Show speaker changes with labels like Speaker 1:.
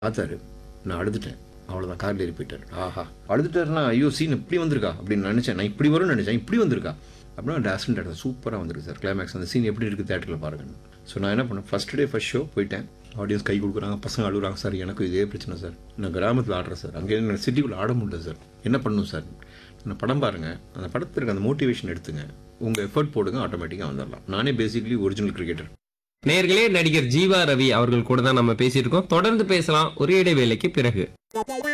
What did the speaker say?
Speaker 1: பார்த்தாரு நான் அழுதுட்டேன் அவ்வளோதான் காரில் ஏறி போயிட்டார் ஆஹா அழுதுட்டாருன்னா ஐயோ சீன் இப்படி வந்திருக்கா அப்படின்னு நினச்சேன் நான் இப்படி வரும்னு நினச்சேன் இப்படி வந்திருக்கா அப்படின்னா டாஸ்டன் தேட்டர் சூப்பராக வந்திருக்கு சார் கிளைமேக்ஸ் அந்த சீன் எப்படி இருக்குது தேட்டரில் பாருங்கன்னு ஸோ நான் என்ன பண்ணேன் ஃபஸ்ட் டே ஃபஸ்ட் ஷோ போயிட்டேன் ஆடியன்ஸ் கை கொடுக்குறாங்க பசங்க அழுகுறாங்க சார் எனக்கு இதே பிரச்சனை சார் நான் கிராமத்தில் ஆடுறேன் சார் அங்கே எனக்கு சிட்டிக்குள்ளே ஆட முடியல சார் என்ன பண்ணணும் சார் அந்த படம் பாருங்கள் அந்த படத்திற்கு அந்த மோட்டிவேஷன் எடுத்துங்க உங்கள் எஃபர்ட் போடுங்க ஆட்டோமேட்டிக்காக வந்துடலாம் நானே பேசிக்கலி ஒரிஜினல் கிரிக்கெட்டர்
Speaker 2: நேர்களே நடிகர் ஜீவா ரவி அவர்கள் கூட தான் நம்ம பேசியிருக்கோம் தொடர்ந்து பேசலாம் ஒரே இடைவேளைக்கு பிறகு